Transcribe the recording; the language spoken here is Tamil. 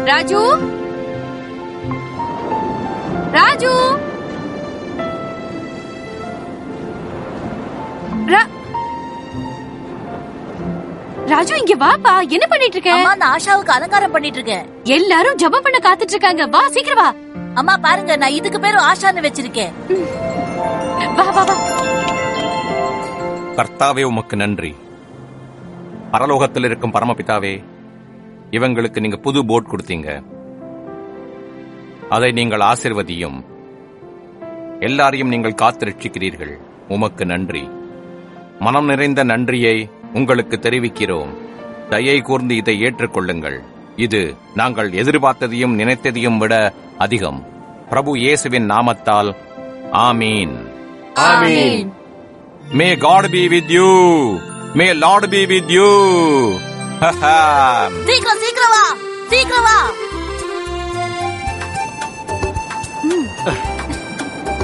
ராஜு ராஜு ரா- ராஜு இங்க வாப்பா என்ன பண்ணிட்டு இருக்க அம்மா நான் ஆஷாவுக்கு அலங்காரம் பண்ணிட்டு இருக்கேன் எல்லாரும் ஜெபம் பண்ண காத்துட்டு இருக்காங்க வா சீக்கிரம் வா அம்மா பாருங்க நான் இதுக்கு பேரும் ஆஷான்னு வச்சிருக்கேன் வா வா வா கர்த்தாவே உமக்கு நன்றி பரலோகத்தில் இருக்கும் பரமபிதாவே இவங்களுக்கு நீங்க புது போட் கொடுத்தீங்க அதை நீங்கள் ஆசிர்வதியும் எல்லாரையும் நீங்கள் காத்து ரட்சிக்கிறீர்கள் உமக்கு நன்றி மனம் நிறைந்த நன்றியை உங்களுக்கு தெரிவிக்கிறோம் தயை கூர்ந்து இதை ஏற்றுக்கொள்ளுங்கள் இது நாங்கள் எதிர்பார்த்ததையும் நினைத்ததையும் விட அதிகம் பிரபு இயேசுவின் நாமத்தால் ஆமீன் ஆமென். May God be with you. May Lord be with you. சீக்கிரம் சீக்கிரம் வா சீக்கிரம் வா